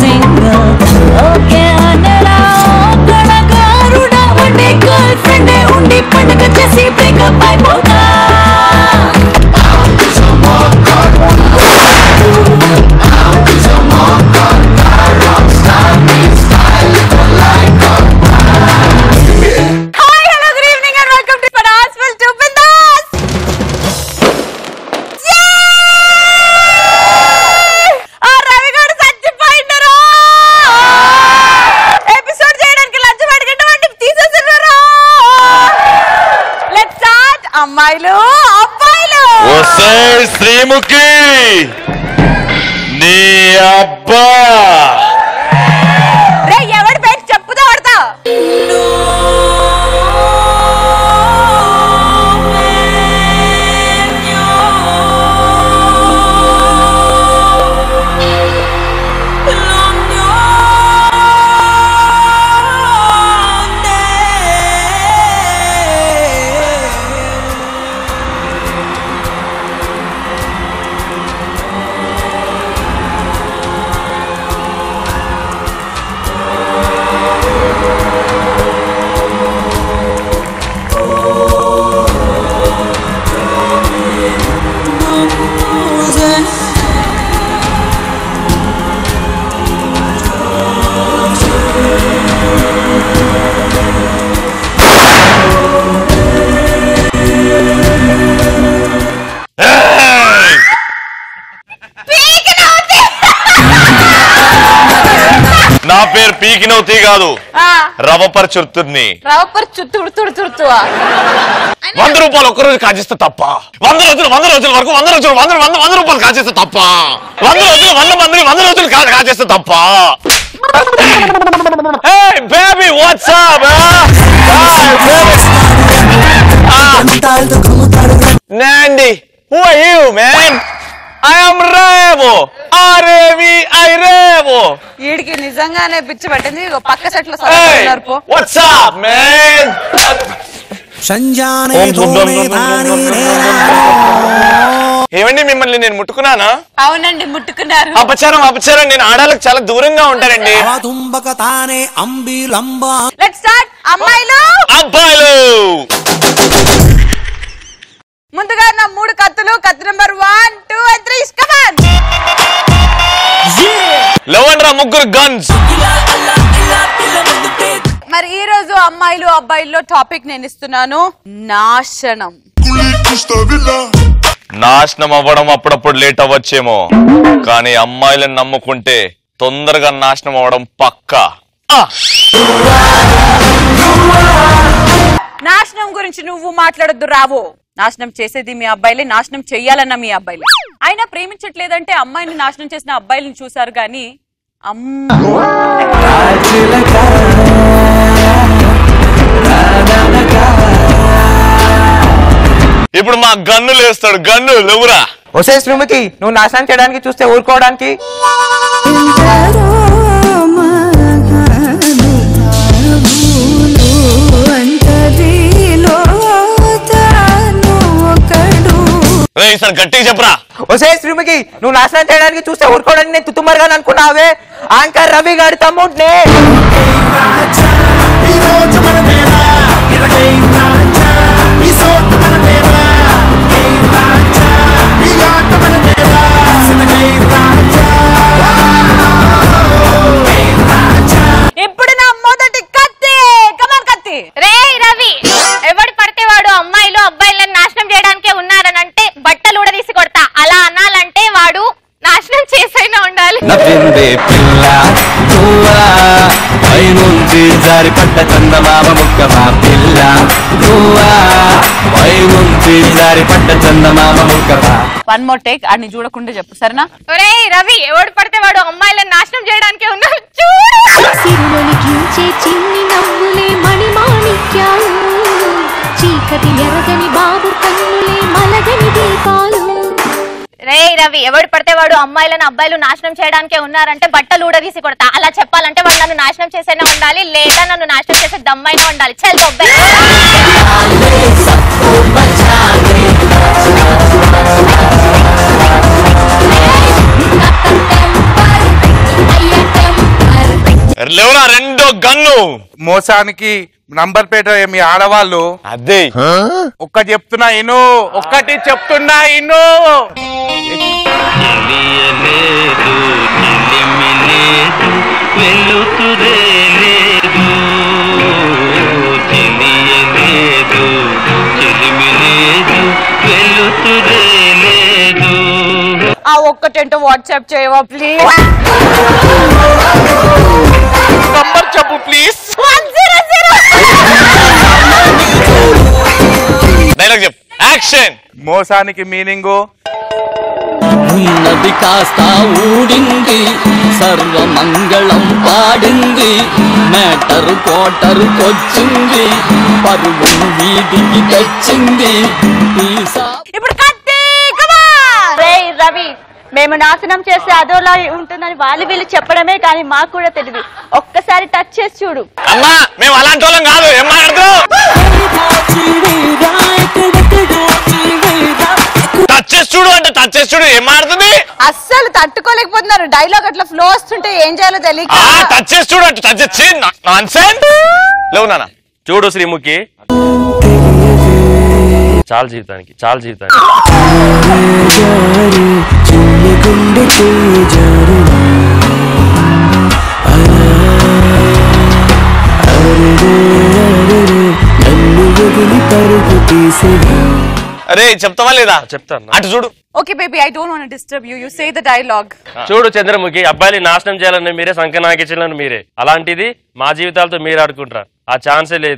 Single okay అనరా కళాకారుడా ఉండి girl friend ఉండి పండుగ చేసి బ్రేకప్ అయిపోతా hi hello good evening and welcome to ఫనాస్ విల్ టు బిందాస్ ఆ రవి గారు చచ్చిపోయినరు ఎపిసోడ్ చేయడానికి లంచ్ పెట్టుకుంటే వాటికి తీసేసినారు లెట్స్ స్టార్ట్ అమ్మాయిలు అబ్బాయిలు వస్తే శ్రీముఖి నీ అబ్బా రే ఎవడి పేరు చెప్పుదా పడతా ఏయ్! నా పేరు పీకినవుతీ కాదు రవపర్ చుర్తుర్ని రవపర్ చుత్తు తుడు తుడుతు వంద రూపాయలు ఒక్క రోజు కాజేస్తే తప్ప వంద రోజులు వంద రోజుల వరకు వంద రోజులు వంద వంద వంద రూపాయలు కాజేస్తే తప్ప వంద రోజులు వంద మందిని వంద రోజులు కా- కాజేస్తే తప్ప బేబీ వాట్సాప్ నాండి who are you man I am రేవో ఆర్ఏవి ఐ రేవో వీడికి నిజంగానే పిచ్చి పట్టింది ఇగో పక్క సెట్లో చదువుతున్నారు పో వాట్సాప్ మ్యాన్ సంజానే తోనే తానే ఏమండి మిమ్మల్ని నేను ముట్టుకున్నానా అవునండి ముట్టుకున్నారు అపచారం అపచారం నేను ఆడాలకు చాలా దూరంగా ఉంటానండి తుంబక తానే అంబి లంబ లెట్స్ స్టార్ట్ అమ్మాయిలు అబ్బాయిలు ముందుగా నా మూడు కత్తులు కత్తి number one two and three come on లవండ్రా ముగ్గురు గన్స్ మరి ఈ రోజు అమ్మాయిలు అబ్బాయిల్లో టాపిక్ నేను ఇస్తున్నాను నాశనం నాశనం అవ్వడం అప్పుడప్పుడు లేట్ అవ్వచ్చేమో కానీ అమ్మాయిలను నమ్ముకుంటే తొందరగా నాశనం అవ్వడం పక్కా ఆ! నాశనం గురించి నువ్వు మాట్లాడొద్దు రావు నాశనం చేసేది మీ అబ్బాయిలే నాశనం చెయ్యాలన్న మీ అబ్బాయిలే అయినా ప్రేమించట్లేదంటే అమ్మాయిని నాశనం చేసిన అబ్బాయిలను చూసారు కానీ అమ్మ ఇప్పుడు మా గన్నులు వేస్తాడు గన్ను లేవురా వసే శ్రీముఖి నువ్వు నాశనం చేయడానికి చూస్తే ఊరుకోవడానికి ఎందరో మహానుభావులు అంతరిలో తాను ఒకడు రే ఈసారి గట్టిగా చెప్పరా వసే శ్రీముఖి నువ్వు నాశనం చేయడానికి చూస్తే ఊరుకోవడానికి నేను తుతుమరుగా అనుకున్నావే యాంకర్ రవి గారి తమ్ముడినే ఇప్పుడు నా మొదటి కత్తి కమాన్ కత్తి రే రవి ఎవడు పడితే వాడు అమ్మాయిలు అబ్బాయిలను నాశనం చేయడానికే ఉన్నారనంటే బట్టలు ఊడదీసి కొడతా అలా అనాలంటే వాడు నాశనం చేసైనా ఉండాలి నవ్విందే పిల్ల నువ్వా పైనుంచి జారి పడ్డ చందమామ ముక్కమా పిల్ల నువ్వా పైనుంచి జారి పడ్డ చందమామ ముక్కమా వన్ మోర్ టేక్ అన్ని చూడకుండా చెప్పు సరేనా రే రవి ఎవడు పడితే వాడు అమ్మాయిలను నాశనం చేయడానికే ఉన్నారు చూడు సిరులొలికించే చిన్ని నవ్వులే మణిమాణిక్యాలు చీకటి ఎరగని బాబు కన్నులే మలగని దీపాలు రే రవి ఎవడు పడితే వాడు అమ్మాయిలను అబ్బాయిలు నాశనం చేయడానికే ఉన్నారంటే బట్టలు ఊడదీసి కొడతా అలా చెప్పాలంటే వాడు నన్ను నాశనం చేసైనా ఉండాలి లేదా నన్ను నాశనం చేసే దమ్మైనా ఉండాలి చల్ బొబ్బే అయ్య టెంపర్ లేవురా రెండో గన్ను మోసానికి నంబర్ ప్లేట్ మీ ఆడవాళ్ళు అదే ఒక్క చెప్తున్నా ఇను ఒక్కటి చెప్తున్నా ఇను తెలియలేదు చెలిమి లేదు వెలుతురే లేదు తెలియలేదు చెలిమి లేదు వెలుతురే లేదు ఆ ఒక్కటేంటో వాట్సాప్ చేయవా ప్లీజ్ నంబర్ చెప్పు ప్లీజ్ డైలాగ్ చెప్పు యాక్షన్ మోసానికి మీనింగ్ ఉన్నది కాస్త ఊడింది సర్వమంగళం పాడింది మేటరు కోటరు కొచ్చింది పరువు వీధికి తెచ్చింది ఈసా ఇప్పుడు కత్తి కమాన్ రేయ్ రవి మేము నాశనం చేస్తే అదోలా ఉంటుందని వాళ్ళు వీళ్ళు చెప్పడమే కానీ మాకు కూడా తెలియదు ఒక్కసారి టచ్ చేసి చూడు అమ్మా మేము అలాంటి వాళ్ళం కాదు ఏం మాట్లాడుతున్నావు టచ్ చేసి చూడు అంటే టచ్ చేసి చూడు ఏం మాడుతుంది అస్సలు తట్టుకోలేకపోతున్నారు డైలాగ్ అట్లా ఫ్లో వస్తుంటే ఏం చేయాలో తెలియక ఆ టచ్ చేసి చూడు అంటే టచ్ చేసి నాన్ సెన్స్ లేవు నాన్న చూడు శ్రీముఖి చాలు జీవితానికి చాలు జీవితానికి అరే చెప్తావా లేదా చెప్తాను అటు చూడు okay baby I don't want disturb you you say the dialogue చూడు చంద్రముఖి అబ్బాయిని నాశనం చేయాలని మీరే సంకనాకించాలని మీరే అలాంటిది మా జీవితాలతో మీరు ఆడుకుంటారా ఆ ఛాన్సే లేదు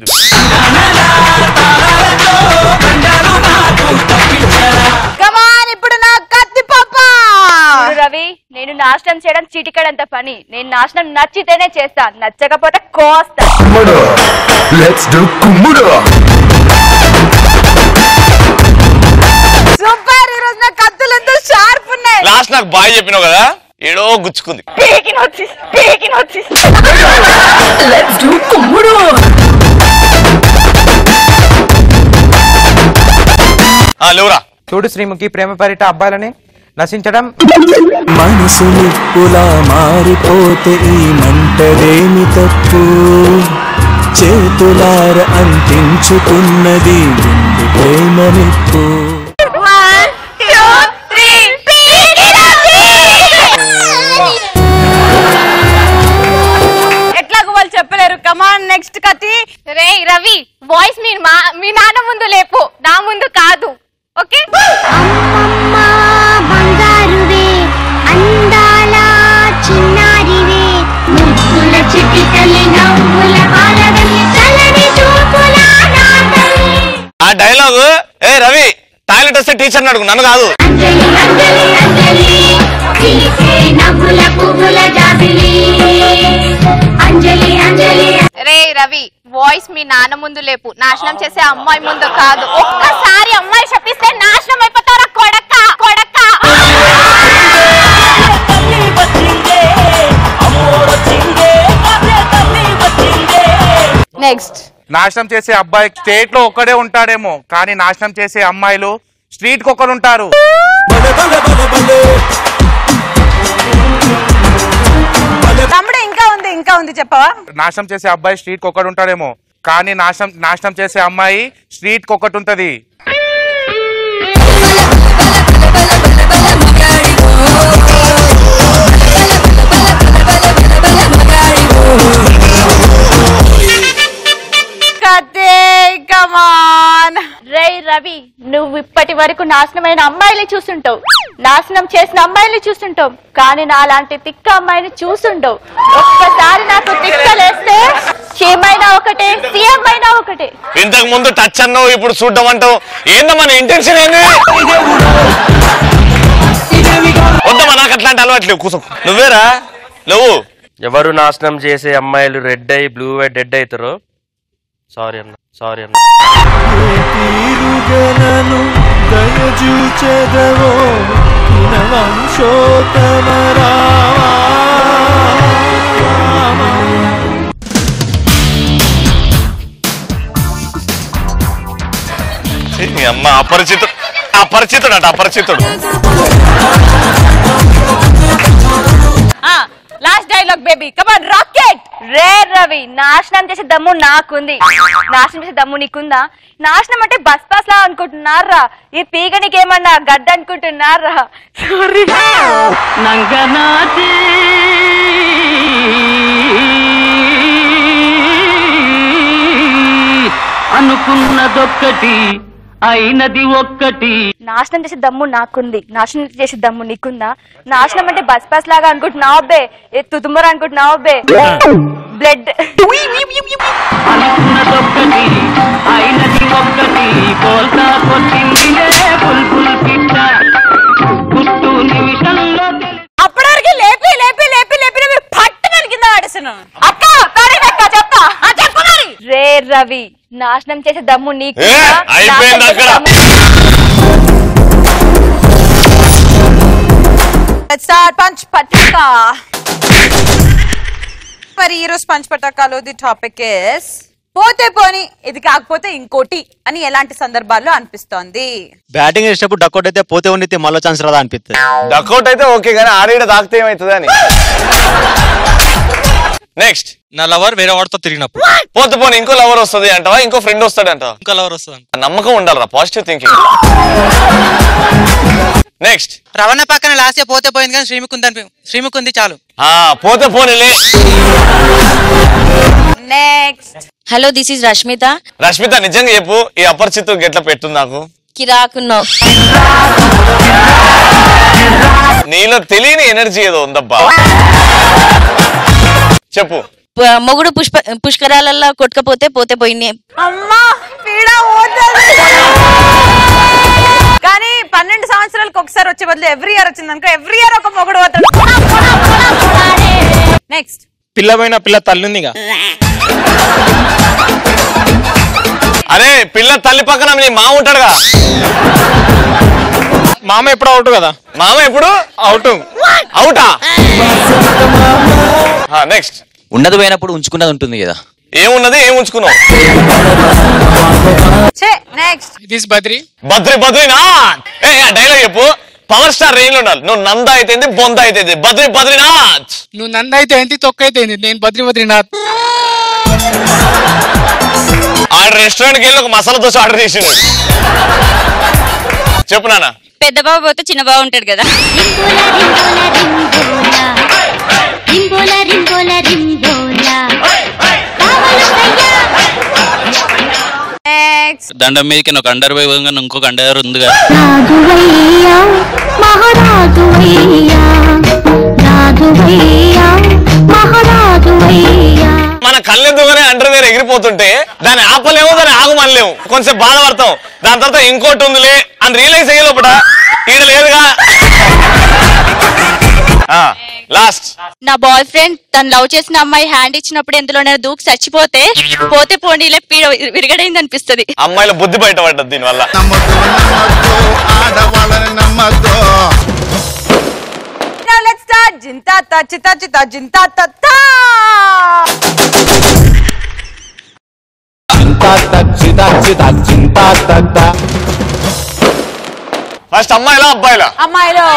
కమాన్ ఇప్పుడు నా కత్తి పాప చూడు రవి నేను నాశనం చేయడం చిటికడంత పని నేను నాశనం నచ్చితేనే చేస్తా నచ్చకపోతే కోస్తా సూపర్ ఈ రోజు నా కత్తులు ఎంతో షార్ప్ ఉన్నాయి లాస్ట్ నాకు బాయ్ చెప్పినావు కదా ఏడో గుచ్చుకుంది పీకిన వచ్చి పీకిన వచ్చి ఆ లేవురా చూడు శ్రీముఖి ప్రేమ పరిట అబ్బాయిలని నశించడం మనసు నిప్పులా మారిపోతే ఈ మంటదేమి తప్పు చేతులార అంటించుకున్నది గుండె ప్రేమ నిప్పు ఎట్లాగో వాళ్ళు చెప్పలేరు కమాన్ నెక్స్ట్ కత్తి రే రవి వాయిస్ మీ మా మీ నాన్న ముందు లేపు నా ముందు కాదు ఓకే అమ్మమ్మ బంగారువే అందాల చిన్నారివే ముద్దుల చిటికలి నవ్వుల బాలవెల్లి చల్లని చూపుల నా తల్లి ఆ డైలాగ్ ఏ రవి టాయిలెట్ వస్తే టీచర్ అడుగు నన్ను కాదు అంజలి అంజలి అంజలి తీసే నవ్వుల పువ్వుల జాబిలి అంజలి అంజలి రే రవి వాయిస్ మీ నాన్న ముందు లేపు నాశనం చేసే అమ్మాయి ముందు కాదు ఒక్కసారి అమ్మాయి చెప్పిస్తే నాశనం అయిపోతారా కొడక కొడక నెక్స్ట్ నాశనం చేసే అబ్బాయి స్టేట్ లో ఒక్కడే ఉంటాడేమో కానీ నాశనం చేసే అమ్మాయిలు స్ట్రీట్ కి ఒకరు ఉంటారు తమ్ముడు ఇంకా ఉంది ఇంకా ఉంది చెప్పవా నాశనం చేసే అబ్బాయి స్ట్రీట్ కి ఒకడు ఉంటాడేమో కానీ నాశనం నాశనం చేసే అమ్మాయి స్ట్రీట్ కి ఒకటి ఉంటది కత్తి కమాన్ రే రవి నువ్వు ఇప్పటి వరకు నాశనమైన అమ్మాయిని చూసుంటావు నాశనం చేసిన అమ్మాయిని చూసుంటావు కానీ నా లాంటి తిక్క అమ్మాయిని చూసుంటావు ఒక్కసారి నాకు తిక్కలేస్తే ఏమైనా ఒకటే సీఎం అయినా ఒకటే ఇంతకు ముందు టచ్ అన్నావు ఇప్పుడు చూడడం అంటావు ఏందమ్మా నీ ఇంటెన్షన్ ఏంది వద్దమ్మా నాకు అట్లాంటి అలవాట్లేవు కూర్చో నువ్వేరా నువ్వు ఎవరు నాశనం చేసే అమ్మాయిలు రెడ్ అయి బ్లూ అయి డెడ్ అవుతారో సారీ అన్న సారీ అన్న తీరుగలను దయచూచెదవో వంశోత్తమ రామా ఛీ, నీ అమ్మ అపరిచితుడు అపరిచితుడు అట Aparichitudu last dialogue baby come on rocket రే రవి నాశనం చేసే దమ్ము నాకుంది నాశనం చేసే దమ్ము నీకుందా నాశనం అంటే బస్ పాస్ లా అనుకుంటున్నారా ఈ పీగ నీకేమన్నా గడ్డ అనుకుంటున్నారా సారీ నంగనాచి అనుకున్నదొక్కటి అయినది ఒక్కటి నాశనం చేసే దమ్ము నాకుంది నాశనం చేసే దమ్ము నీకుందా నాశనం అంటే బస్ పాస్ లాగా అనుకుంటున్నావు అబ్బే ఏ తుతుమర అనుకుంటున్నావు అబ్బే బ్లడ్ అనుకున్నదొక్కటి అయినది ఒక్కటి బోల్తా కొట్టిందిలే బుల్బుల్ పిట్ట గుట్టు నిమిషంలో అప్పటివరకు లేపి లేపి లేపి లేపి లేపి పట్టున కింద పడేస్తున్నాను అక్క కరెక్ట్ అక్క చెప్తా ఆ, చెప్పు మరి రే రవి నాశనం చేసే దమ్ము నీకు ఏ, అయిపోయింది అక్కడ. స్టార్ట్ పంచ్ పటాక మరి ఈరోజు పంచ్ పటాకాలో ది టాపిక్ ఇస్ పోతే పోని ఇది కాకపోతే ఇంకోటి అని ఎలాంటి సందర్భాల్లో అనిపిస్తోంది బ్యాటింగ్ చేసేటప్పుడు డక్అట్ అయితే పోతే ఉన్నితే మళ్ళీ ఛాన్స్ రాదా అనిపిస్తుంది డక్అట్ అయితే ఓకే కానీ ఆడేడ తాకితే ఏమవుతుంది అని నెక్స్ట్ నా లవర్ వేరే వాడితో తిరిగినప్పుడు పోతే పోనీ ఇంకో లవర్ వస్తుంది అంటావా ఇంకో ఫ్రెండ్ వస్తాడంట ఇంకా లవర్ వస్తుంది నమ్మకం ఉండాలరా పాజిటివ్ థింకింగ్ నెక్స్ట్ రవణ పక్కన లాస్ట్ పోతే పోయింది కానీ శ్రీముకుంది అని శ్రీముకుంది చాలు ఆ పోతే పోనీలే next hello this is Rashmitha Rashmitha నిజంగా చెప్పు ఈ అపరిచితు గెట్ల పెట్టు నాకు కిరాకున్నావు నీలో తెలియని ఎనర్జీ ఏదో ఉందబ్బా చెప్పు ప- మొగుడు పుష్ప పుష్కరాలల్లో కొట్టుకపోతే పోతే పోయినాయి అమ్మా పీడ పోతుంది కానీ పన్నెండు సంవత్సరాలకు ఒకసారి వచ్చే బదులు ఎవ్రీ ఇయర్ వచ్చింది అనుకో ఎవ్రీ ఇయర్ ఒక మొగుడు పోతాడు నెక్స్ట్ పిల్లమైన పిల్ల తల్లుందిగా అరే పిల్ల తల్లి పక్కన నీ మామ ఉంటాడుగా మామ ఎప్పుడు అవుట్ కదా మామ ఎప్పుడు అవుట్ అవుటా నెక్స్ట్ ఉన్నది పోయినప్పుడు ఉంచుకున్నది ఉంటుంది కదా ఏమున్నది ఏం ఉంచుకున్నావు నెక్స్ట్ దిస్ బద్రి బద్రి బద్రీనాథ్ ఏ డైలాగ్ చెప్పు పవర్ స్టార్ రేంజ్ లో ఉండాలి నువ్వు నంద అయితే బొంద అయితే బద్రి బద్రీనాథ్ నువ్వు నంద అయితే ఏంటి తొక్క అయితే ఏంటి నేను బద్రి బద్రీనాథ్ ఆ రెస్టారెంట్ కి వెళ్ళి ఒక మసాలా దోశ ఆర్డర్ చేసిండు చెప్పు నాన్న పెద్ద బాబు పోతే చిన్న బాబు ఉంటాడు కదా రింబోలా రింబోలా రింబోలా దండం మీదకి ఒక అండర్ వైభవంగా ఇంకొక అండర్ ఉందిగా రాజువయ్యా మహారాజువయ్యా రాజువయ్యా మహారాజువయ్యా మన కళ్ళెద్దుగానే అండర్ వేర్ ఎగిరిపోతుంటే దాన్ని ఆపలేము దాన్ని ఆగమనలేము కొంచెం బాధపడతాం దాని తర్వాత ఇంకోటి ఉందిలే అని రియలైజ్ అయ్యే లోపల ఈడ లేదుగా లాస్ట్ నా బాయ్ ఫ్రెండ్ తను లవ్ చేసిన అమ్మాయి హ్యాండ్ ఇచ్చినప్పుడు ఎందులోనే దూకి చచ్చిపోతే పోతే పోనీలే పీడ విరగడైంది అనిపిస్తుంది అమ్మాయిల బుద్ధి బయటపడ్డది దీనివల్ల ఆడవాళ్ళని నమ్మద్దు Now let's start. జింతా తా చితా చితా జింతా తా తా. ఫస్ట్ అమ్మాయిలా అబ్బాయిలా అమ్మాయిలో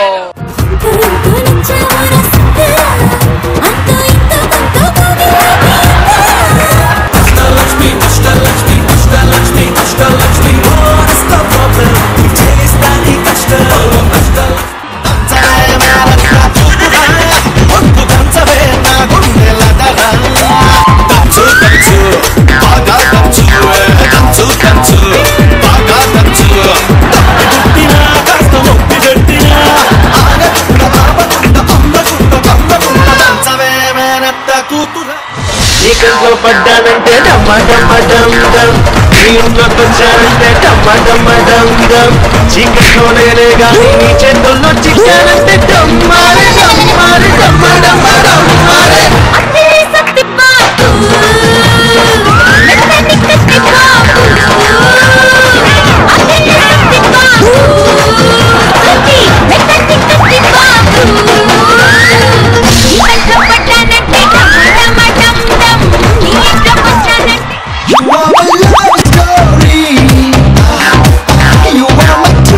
చీకట్లో పడ్డానంటే డమ్మ డమ్మ డమ్ డమ్ నీ ఇంట్లోకి వచ్చానంటే డమ్మ డమ్మ డమ్ డమ్ చీకట్లో నేనే గాని నీ చేతుల్లో చిక్కానంటే డమ్మారే డమ్మారే డమ్మ డమ్మ డమ్మారే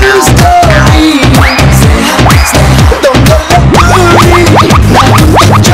You are my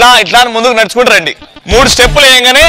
ఇట్లా ఇట్లా అని ముందుకు నడుచుకుంటూ రండి మూడు స్టెప్పులు వేయగానే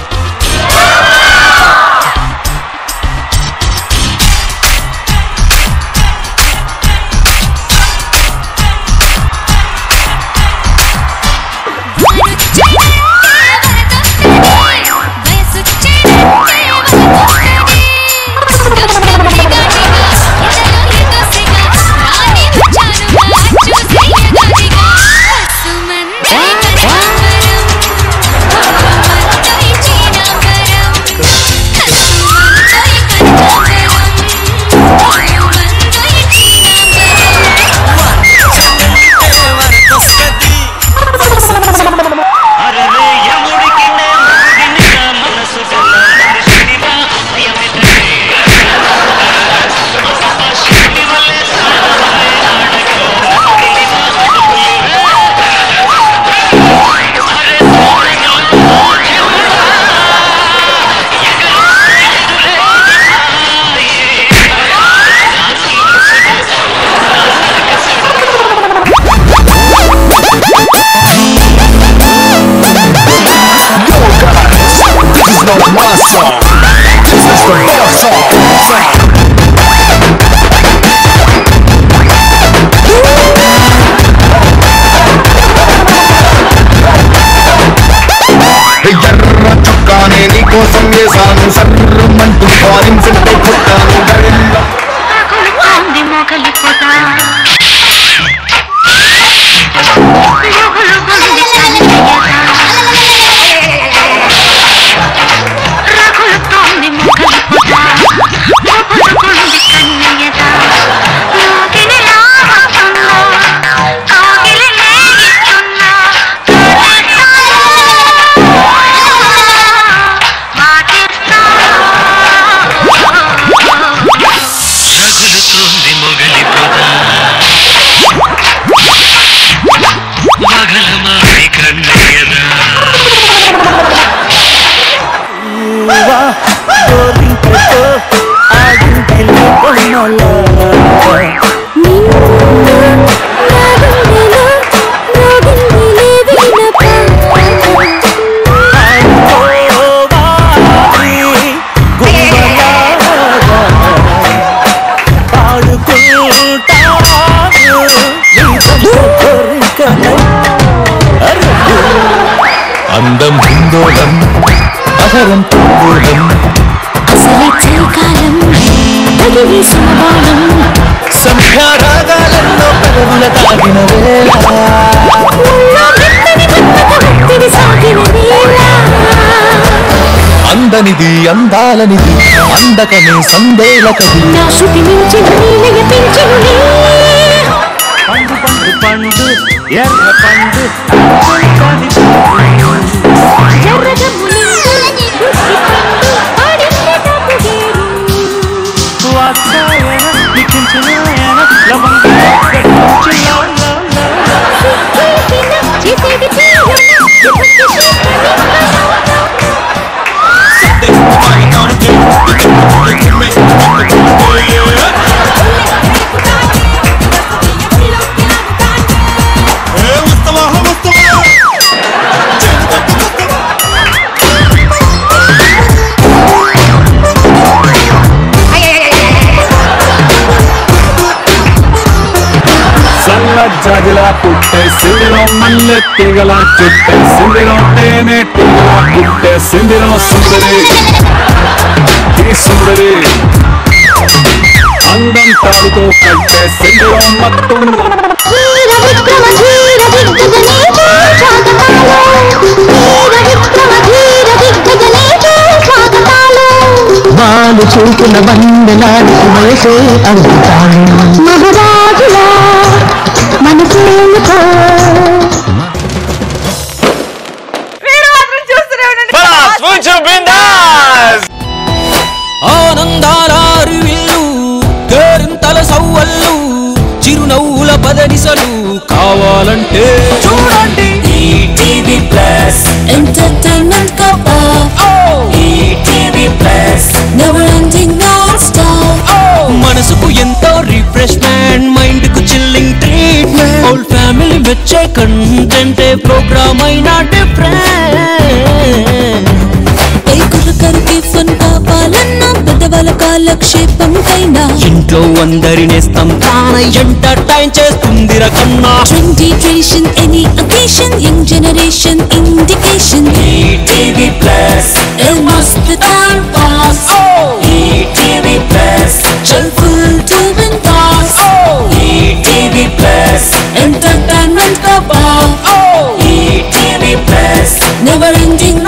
ఎర్ర చొక్కానే నీకోసం వేసాను సర్రమంటూ ఫారిన్ సెంటే కొట్టాను గరెండ రగులుతోంది మొగలి పొద మగలమారి కన్నయ్యదా అందం హిందోళం అహరం తుంగోళం అసలే చలికాలం తగిలి సమబాణం సంధ్యారాగాలలో పెదవుల తాగిన వేళ ముళ్ళో మెత్తని మన్మథ భక్తిని సాగిన వేళ అందనిది అందాలనిది అందకనే సందేలకది నా శృతి మించిన నీలయ పెంచునులే పండు పండు పండు ఎర్ర పండు ఎర్రగా మునిగి గుస్సి పండు ఆడిందే తాకుగేరు వాత్సాయన లిఖించిన లవంగా సిక్కేసిన చేసేది తీయన సన్నజాజిలా పుట్టే సిందిరం మల్లె తీగల చుట్టే సిందిరం తేనె తీగల పుట్టే సిందిరం సుందరి ఈ సుందరి అందం తాడుతో కట్టే సిందిరం మత్తుంగ వీర విక్రమ ధీర దిగ్గజనేత స్వాగతాలు వీర విక్రమ ధీర దిగ్గజనేత స్వాగతాలు వాళ్ళు చూపుల వందనానికి వయసే అడుగుతాను మహారాజులా మనసేనుకో ఆనందాల అరువిల్లు కేరింతల సవ్వళ్ళు చిరునవ్వుల పదనిసలు కావాలంటే చూడండి ఈటీవీ ప్లస్ ఎంటర్టైన్మెంట్ కప్ప ETV plus never ending non stop మనసుకు ఎంతో రిఫ్రెష్మెంట్ మైండ్ కు చిల్లింగ్ ట్రీట్మెంట్ ఓల్డ్ ఫ్యామిలీ వచ్చే కంటెంటే ప్రోగ్రామ్ అయినా డిఫరెంట్ కురకరికి ఫన్ కావాలన్నా పెద్దవాళ్ళ కాలక్షేపం కైనా ఇంట్లో అందరి నేస్తం తాన ఎంటర్టైన్ చేస్తుంది రకన్నా trendy tradition any occasion young generation indication TV plus మస్త్ టైం పాస్ టీవీ ప్లస్ చల్ full to win toss TV plus entertainment కా బావ్ టీవీ ప్లస్ నెవర్ ఎండింగ్